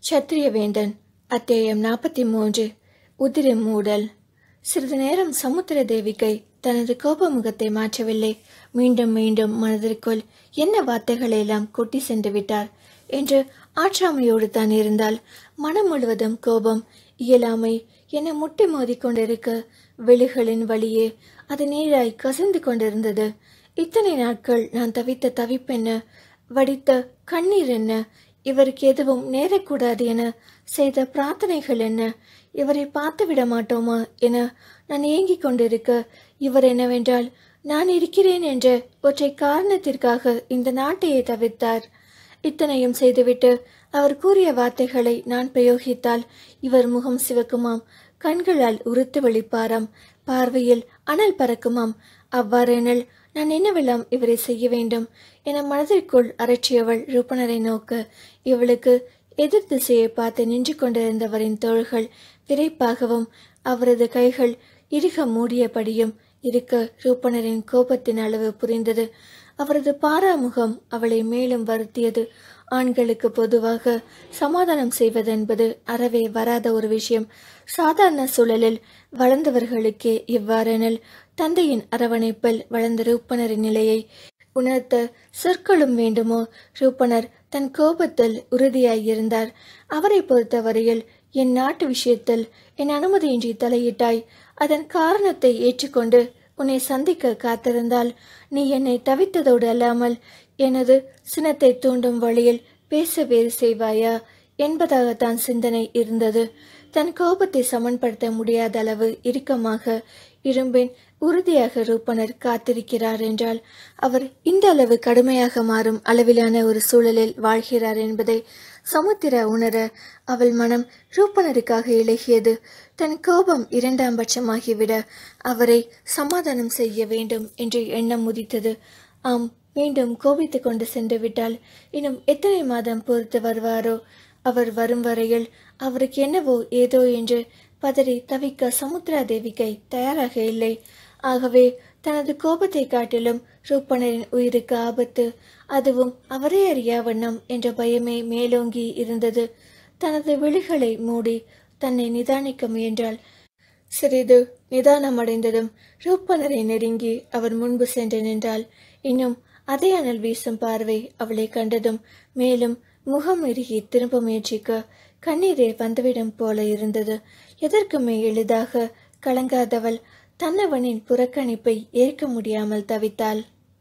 சத்திரியவேந்தன் அத்தியாயம் நாற்பத்தி மூன்று உதிரி மூடல் சிறிது நேரம் சமுத்திர தேவிகை தனது கோப முகத்தை மாற்றவில்லை மீண்டும் மீண்டும் மனதிற்குள் என்ன வார்த்தைகளை எல்லாம் கொட்டி சென்று விட்டார் என்று ஆற்றாமையோடு தான் இருந்தால் மனம் முழுவதும் கோபம் இயலாமை என முட்டி மோதி கொண்டிருக்க விழிகளின் வழியே அது நீராய் கசிந்து கொண்டிருந்தது இத்தனை நாட்கள் நான் தவித்த தவிப்பென்ன வடித்த கண்ணீர் என்ன இவருக்கு எதுவும் நேரக்கூடாது என செய்த பிரார்த்தனைகள் என்ன இவரை பார்த்து விட மாட்டோமா என நான் ஏங்கிக் கொண்டிருக்க இவர் என்னவென்றால் நான் இருக்கிறேன் என்ற ஒற்றை காரணத்திற்காக இந்த நாட்டையே தவிர்த்தார் இத்தனையும் செய்துவிட்டு அவர் கூறிய வார்த்தைகளை நான் பிரயோகித்தால் இவர் முகம் சிவக்குமாம் கண்களால் உறுத்து வெளிப்பாராம் பார்வையில் அனல் பறக்குமாம் அவ்வாறெனில் நான் என்னவெல்லாம் இவரை செய்ய வேண்டும் என மனதிற்குள் அரற்றியவள் ரூபனரை நோக்க இவளுக்கு எதிர் திசையை பார்த்து நின்று கொண்டிருந்தவரின் தோள்கள் விரைப்பாகவும் அவரது கைகள் இறுக மூடியபடியும் இருக்க ரூபனரின் கோபத்தின் அளவு புரிந்தது அவரது பாராமுகம் அவளை மேலும் வருத்தியது ஆண்களுக்கு பொதுவாக சமாதானம் செய்வதென்பது அறவே வராத ஒரு விஷயம் சாதாரண சூழலில் வளர்ந்தவர்களுக்கே இவ்வாறெனில் தந்தையின் அரவணைப்பில் வளர்ந்த ரூப்பனரின் நிலையை உணர்த்த சொற்களும் வேண்டுமோ ரூப்பனர் தன் கோபத்தில் உறுதியாயிருந்தார் அவரை பொறுத்தவரையில் என் நாட்டு விஷயத்தில் என் அனுமதியின்றி தலையிட்டாய் அதன் காரணத்தை ஏற்றுக்கொண்டு உன்னை சந்திக்க காத்திருந்தால் நீ என்னை தவித்ததோடு அல்லாமல் எனது சினத்தை தூண்டும் வழியில் பேச வேறு செய்வாயா என்பதாகத்தான் சிந்தனை இருந்தது தன் கோபத்தை சமன்படுத்த முடியாத அளவு இறுக்கமாக இரும்பின் உறுதியாக ரூபனர் காத்திருக்கிறார் என்றால் அவர் இந்த அளவு கடுமையாக மாறும் அளவிலான ஒரு சூழலில் வாழ்கிறார் என்பதை சமுத்திர உணர அவள் மனம் ரூபனருக்காக இழகியது தன் கோபம் இரண்டாம் பட்சமாகிவிட அவரை சமாதானம் செய்ய வேண்டும் என்று எண்ணம் உதித்தது ஆம் மீண்டும் கோபித்து கொண்டு சென்று விட்டால் இன்னும் எத்தனை மாதம் பொறுத்து வருவாரோ அவர் வரும் வரையில் அவருக்கு என்னவோ ஏதோ என்று பதறி தவிக்க சமுத்திரா தேவிகை தயாராக இல்லை ஆகவே தனது கோபத்தை காட்டிலும் ரூப்பனரின் உயிருக்கு ஆபத்து அதுவும் அவரே அறியா வண்ணம் என்ற பயமே மேலோங்கி இருந்தது தனது விழிகளை மூடி தன்னை நிதானிக்க முயன்றாள் சிறிது நிதானமடைந்ததும் ரூப்பனரை நெருங்கி அவர் முன்பு சென்று நின்றாள் இன்னும் அதே அனல் வீசும் பார்வை அவளை கண்டதும் மேலும் முகம் இறுகி திரும்ப முயற்சிக்க கண்ணீரே வந்துவிடும் போல இருந்தது எதற்குமே எளிதாக கலங்காதவள் தன்னவனின் புறக்கணிப்பை ஏற்க முடியாமல் தவித்தாள்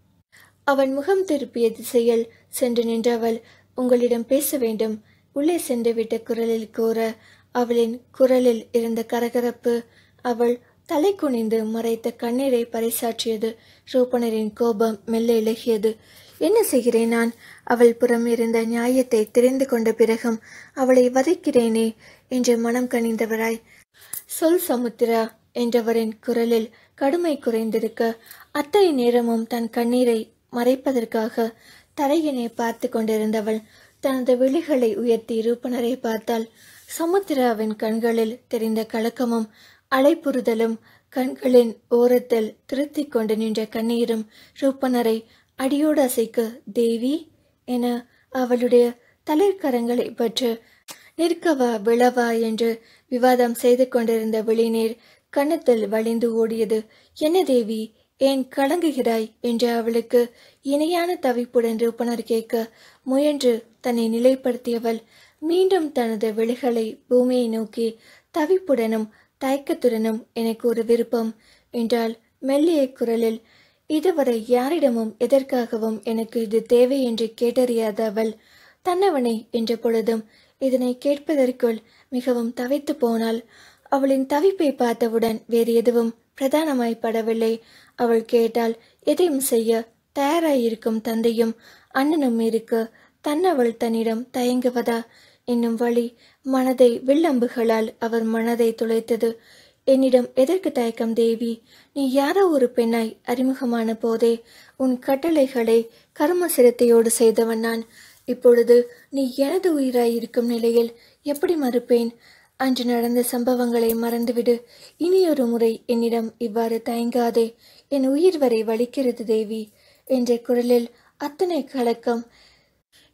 அவன் முகம் திருப்பிய திசையில் சென்று நின்றவள் உங்களிடம் பேச வேண்டும் உள்ளே சென்றுவிட்ட குரலில் கூற அவளின் குரலில் இருந்த கரகரப்பு அவள் தலை குனிந்து மறைத்த கண்ணீரை பறைசாற்றியது ரூபனரின் கோபம் மெல்ல இலகியது என்ன செய்கிறேன் நான் அவள் புறம் இருந்த நியாயத்தை தெரிந்து கொண்ட பிறகும் அவளை வதைக்கிறேனே என்று மனம் கனிந்தவராய் சொல் சமுத்திரா என்றவரின் குரலில் கடுமை குறைந்திருக்க அத்தனை நேரமும் தன் கண்ணீரை மறைப்பதற்காக தரையினை பார்த்து கொண்டிருந்தவள் தனது விழிகளை உயர்த்தி ரூபனரை பார்த்தாள் சமுத்திராவின் கண்களில் தெரிந்த கலக்கமும் அலைப்புறுதலும் கண்களின் ஓரத்தில் திருத்தி கொண்டு நின்ற கண்ணீரும் ரூபனரை அடியோடு அசைக்க தேவி என அவளுடைய தளிர்கரங்களை பற்று நிற்கவா விழவா என்று விவாதம் செய்து கொண்டிருந்த வெளிநீர் கன்னத்தில் வழிந்து ஓடியது என்ன தேவி ஏன் கலங்குகிறாய் என்று அவளுக்கு இணையான தவிப்புடன் ரூபனர் கேட்க முயன்று தன்னை நிலைப்படுத்தியவள் மீண்டும் தனது விழிகளை பூமியை நோக்கி தவிப்புடனும் தயக்கத்துடனும் எனக்கு ஒரு விருப்பம் என்றால் மெல்லிய குரலில் இதுவரை யாரிடமும் எதற்காகவும் எனக்கு இது தேவை என்று கேட்டறியாத அவள் தன்னவனை என்ற பொழுதும் இதனை கேட்பதற்குள் மிகவும் தவித்து போனாள் அவளின் தவிப்பை பார்த்தவுடன் வேறு எதுவும் பிரதானமாய் படவில்லை அவள் கேட்டால் எதையும் செய்ய தயாராயிருக்கும் தந்தையும் அண்ணனும் இருக்க தன்னவள் தன்னிடம் தயங்குவதா என்னும் வழி மனதை வில்லம்புகளால் அவர் மனதை துளைத்தது என்னிடம் எதற்கு தயக்கம் தேவி நீ யாரோ ஒரு பெண்ணாய் அறிமுகமான போதே உன் கட்டளைகளை கர்ம சிரத்தையோடு செய்தவன் நான் இப்பொழுது நீ எனது உயிராய் இருக்கும் நிலையில் எப்படி மறுப்பேன் அன்று நடந்த சம்பவங்களை மறந்துவிடு இனியொரு முறை என்னிடம் இவ்வாறு தயங்காதே என் உயிர் வரை வலிக்கிறது தேவி என்ற குரலில் அத்தனை கலக்கம்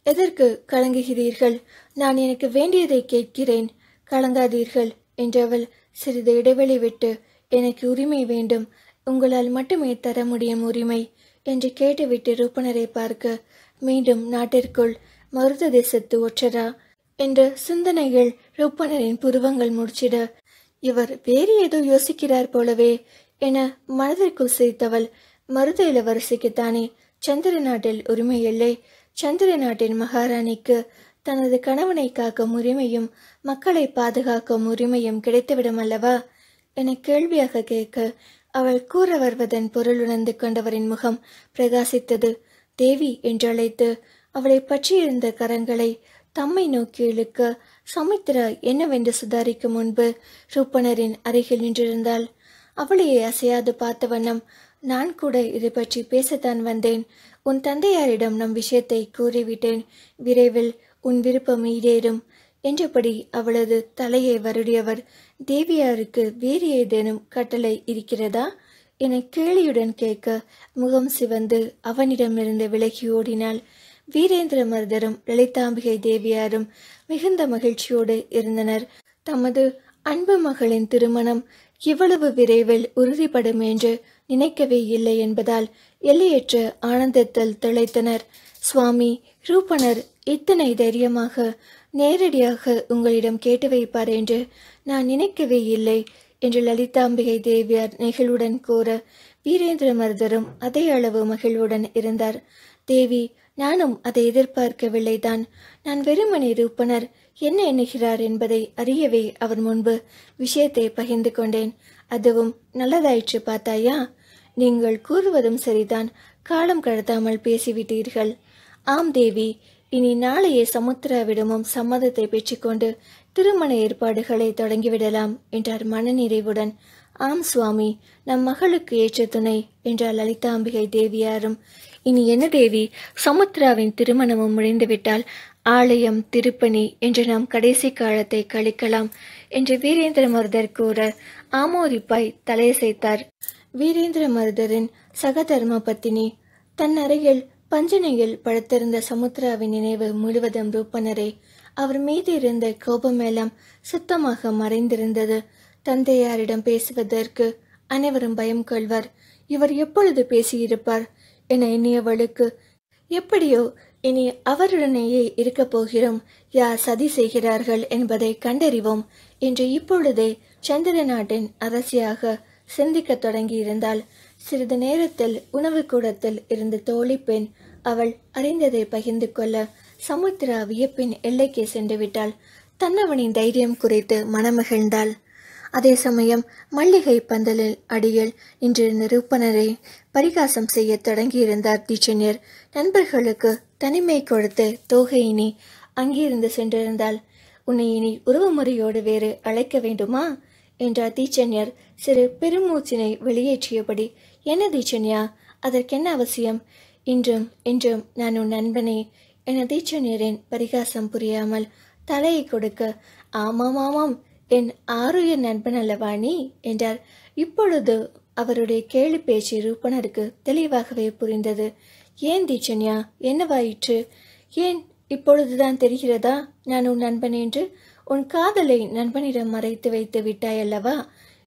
எதற்கு கலங்குகிறீர்கள் நான் எனக்கு வேண்டியதை கேட்கிறேன் கலங்காதீர்கள் என்றவள் சிறிது இடைவெளி விட்டு எனக்கு உரிமை வேண்டும் உங்களால் மட்டுமே தர முடியும் உரிமை என்று கேட்டுவிட்டு ரூபனரை பார்க்க மீண்டும் நாட்டிற்குள் மருத தேசத்து ஒற்றரா என்ற சிந்தனைகள் ரூபனரின் புருவங்கள் முடிச்சிட இவர் வேறு ஏதோ யோசிக்கிறார் போலவே என மனதிற்குள் சிரித்தவள் மருத இளவரசிக்குத்தானே சந்திர நாட்டில் உரிமை இல்லை சந்திர நாட்டின் மகாராணிக்கு தனது கணவனை காக்கும் உரிமையும் மக்களை பாதுகாக்கும் உரிமையும் கிடைத்துவிடும் அல்லவா என கேள்வியாக கேட்க அவள் கூற வருவதன் பொருள் உணர்ந்து கொண்டவரின் முகம் பிரகாசித்தது தேவி என்று அழைத்து அவளை பற்றியிருந்த கரங்களை தம்மை நோக்கி இழுக்க சமுத்திரா என்னவென்று சுதாரிக்கும் முன்பு ரூபனரின் அருகில் நின்றிருந்தாள் அவளையே அசையாது பார்த்த வண்ணம் நான் கூட இதை பற்றி பேசத்தான் வந்தேன் உன் தந்தையாரிடம் நம் விஷயத்தை கூறிவிட்டேன் விரைவில் உன் விருப்பம் ஈடேறும் என்றபடி அவளது தலையை வருடியவர் தேவியாருக்கு வேறு ஏதேனும் கட்டளை இருக்கிறதா என கேலியுடன் கேட்க முகம் சிவந்து அவனிடமிருந்து விலகி ஓடினாள் வீரேந்திர மருதரும் லலிதாம்பிகை தேவியாரும் மிகுந்த மகிழ்ச்சியோடு இருந்தனர் தமது அன்பு மகளின் திருமணம் இவ்வளவு விரைவில் உறுதிப்படும் என்று நினைக்கவே இல்லை என்பதால் எல்லையற்ற ஆனந்தத்தில் திளைத்தனர் சுவாமி ரூபனர் இத்தனை தைரியமாக நேரடியாக உங்களிடம் கேட்டு வைப்பார் என்று நான் நினைக்கவே இல்லை என்று லலிதாம்பிகை தேவியார் நெகிழ்வுடன் கூற வீரேந்திர மருதரும் அதே அளவு மகிழ்வுடன் இருந்தார் தேவி நானும் அதை எதிர்பார்க்கவில்லைதான் நான் வெறுமனே ரூபனர் என்ன எண்ணுகிறார் என்பதை அறியவே அவர் முன்பு விஷயத்தை பகிர்ந்து கொண்டேன் அதுவும் நல்லதாயிற்று பார்த்தாயா நீங்கள் கூறுவதும் சரிதான் காலம் கடத்தாமல் பேசிவிட்டீர்கள் ஆம் தேவி இனி நாளையே சமுத்திராவிடமும் சம்மதத்தை பெற்றுக்கொண்டு திருமண ஏற்பாடுகளை தொடங்கிவிடலாம் என்றார் மனநிறைவுடன் ஆம் சுவாமி நம் மகளுக்கு ஏற்ற துணை என்றார் லலிதாம்பிகை தேவியாரும் இனி என்ன தேவி சமுத்திராவின் திருமணமும் முடிந்துவிட்டால் ஆலயம் திருப்பணி என்று நாம் கடைசி காலத்தை கழிக்கலாம் என்று வீரேந்திர மருதர் கூற ஆமோதிப்பாய் தலையசைத்தார் வீரேந்திர மருதரின் சகதர்ம பத்தினி தன் அருகில் பஞ்சனையில் படுத்திருந்த சமுத்திராவின் நினைவு முழுவதும் ரூபனரே அவர் மீது இருந்த கோபமெல்லாம் சுத்தமாக மறைந்திருந்தது தந்தையாரிடம் பேசுவதற்கு அனைவரும் பயம் கொள்வார் இவர் எப்பொழுது பேசியிருப்பார் என எண்ணியவளுக்கு எப்படியோ இனி அவருடனேயே இருக்கப் போகிறோம் யார் சதி செய்கிறார்கள் என்பதை கண்டறிவோம் என்று இப்பொழுதே சந்திர நாட்டின் அரசியாக சிந்திக்கத் தொடங்கியிருந்தால் சிறிது நேரத்தில் உணவு கூடத்தில் இருந்த தோழி பெண் அவள் அறிந்ததை பகிர்ந்து கொள்ள சமுத்திரா வியப்பின் எல்லைக்கே சென்று விட்டாள் தன்னவனின் தைரியம் குறைத்து மனமகிழ்ந்தாள் அதே சமயம் மல்லிகை பந்தலில் அடியில் நின்றிருந்த ரூபனரை பரிகாசம் செய்ய தொடங்கியிருந்தார் தீட்சண்யர் நண்பர்களுக்கு தனிமை கொடுத்து தோகையினி அங்கிருந்து சென்றிருந்தாள் உன்னை இனி உறவுமுறையோடு வேறு அழைக்க வேண்டுமா என்றார் தீட்சண்யர் சிறு பெருமூச்சினை வெளியேற்றியபடி என்ன தீட்சண்யா அதற்கென்ன அவசியம் இன்றும் இன்றும் நான் உன் நண்பனே என தீட்சண்யரின் பரிகாசம் புரியாமல் தலையை கொடுக்க ஆமாம் ஆமாம் என் ஆருயிர் நண்பன் அல்லவா நீ என்றார் இப்பொழுது அவருடைய கேலி பேச்சு ரூபனருக்கு தெளிவாகவே புரிந்தது ஏன் தீட்சண்யா என்னவாயிற்று ஏன் இப்பொழுதுதான் தெரிகிறதா நான் உன் நண்பன் என்று உன் காதலை நண்பனிடம் மறைத்து வைத்து விட்டாய் அல்லவா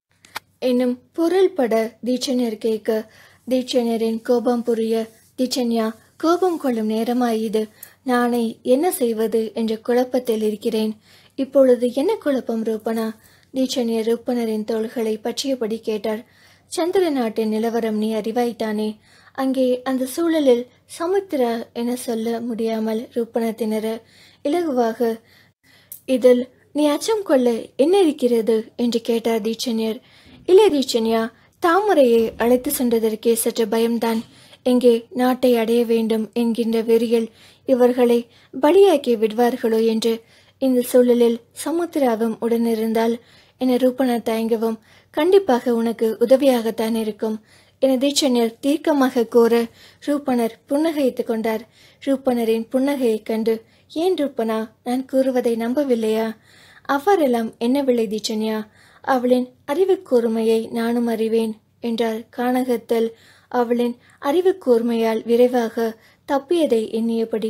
என்னும் பொருள்பட தீட்சண்யர் கேட்க தீட்சண்யரின் கோபம் புரிய தீட்சண்யா கோபம் கொள்ளும் நேரமாய் இது நானே என்ன செய்வது என்ற குழப்பத்தில் இருக்கிறேன் இப்பொழுது என்ன குழப்பம் ரூபனா தீட்சண்யர் ரூபனரின் தோள்களை பற்றியபடி கேட்டார் சந்திர நாட்டின் நிலவரம் நீ அறிவாய்த்தானே அங்கே அந்த சூழலில் சமுத்திரா என சொல்ல முடியாமல் ரூபன திணற இலகுவாக இதில் நீ அச்சம் கொள்ள என்ன இருக்கிறது என்று கேட்டார் தீட்சண்யர் இல்லை தீட்சண்யா தாமரையை அழைத்து சென்றதற்கே சற்று பயம்தான் எங்கே நாட்டை அடைய வேண்டும் என்கின்ற வெறியில் இவர்களை பலியாக்கி விடுவார்களோ என்று இந்த சூழலில் சமுத்திராவும் உடனிருந்தால் என ரூபனா தயங்கவும் கண்டிப்பாக உனக்கு உதவியாகத்தான் இருக்கும் என தீட்சண்யர் தீர்க்கமாக கூற ரூபனர் புன்னகைத்துக் கொண்டார் ரூபனரின் புன்னகையைக் கண்டு ஏன் ரூபனா நான் கூறுவதை நம்பவில்லையா அவ்வாறெல்லாம் என்னவில்லை தீட்சண்யா அவளின் அறிவு கூர்மையை நானும் அறிவேன் என்றார் கானகத்தில் அவளின் அறிவு கூர்மையால் விரைவாக தப்பியதை எண்ணியபடி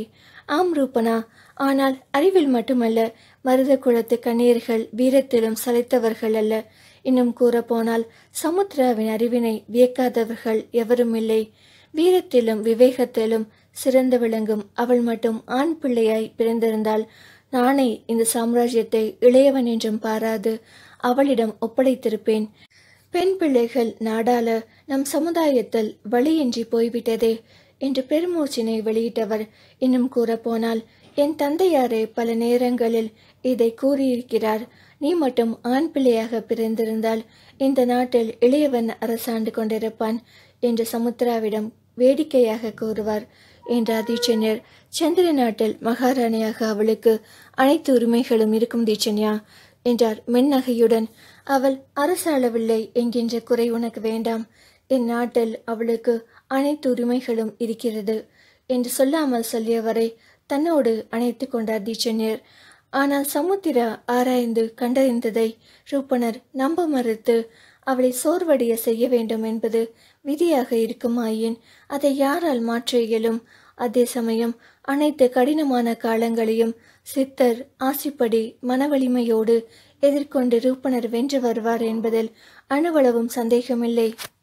ஆம் ரூபனா ஆனால் அறிவில் மட்டுமல்ல மருத குலத்து கண்ணீர்கள் வீரத்திலும் சளைத்தவர்கள் அல்ல இன்னும் கூறப்போனால் சமுத்திராவின் அறிவினை வியக்காதவர்கள் எவரும் இல்லை வீரத்திலும் விவேகத்திலும் சிறந்து விளங்கும் அவள் மட்டும் ஆண் பிள்ளையாய் பிறந்திருந்தால் நானே இந்த சாம்ராஜ்யத்தை இளையவன் என்றும் பாராது அவளிடம் ஒப்படைத்திருப்பேன் பெண் பிள்ளைகள் நாடாள நம் சமுதாயத்தில் வழியின்றி போய்விட்டதே என்று பெருமூச்சினை வெளியிட்டவர் இன்னும் கூறப்போனால் என் தந்தையாரே பல நேரங்களில் இதை கூறியிருக்கிறார் நீ மட்டும் ஆண் பிள்ளையாக பிறந்திருந்தால் இந்த நாட்டில் இளையவன் அரசாண்டு கொண்டிருப்பான் என்று சமுத்திராவிடம் வேடிக்கையாக கூறுவார் என்ற தீட்சண்யர் சந்திர நாட்டில் மகாராணியாக அவளுக்கு அனைத்து உரிமைகளும் இருக்கும் தீட்சண்யா என்றார் மென்னகையுடன் அவள் அரசாளவில்லை என்கின்ற குறை உனக்கு வேண்டாம் என் நாட்டில் அவளுக்கு அனைத்து உரிமைகளும் இருக்கிறது என்று சொல்லாமல் சொல்லியவரை தன்னோடு அணைத்து கொண்டார் தீட்சண்யர் ஆனால் சமுத்திரா ஆராய்ந்து கண்டறிந்ததை ரூபனர் நம்ப மறுத்து அவளை சோர்வடைய செய்ய வேண்டும் என்பது விதியாக இருக்குமாயின் அதை யாரால் மாற்ற இயலும் அதே சமயம் அனைத்து கடினமான காலங்களையும் சித்தர் ஆசிப்படி மனவலிமையோடு எதிர்கொண்டு ரூபனர் வென்று வருவார் என்பதில் அணுவளவும் சந்தேகமில்லை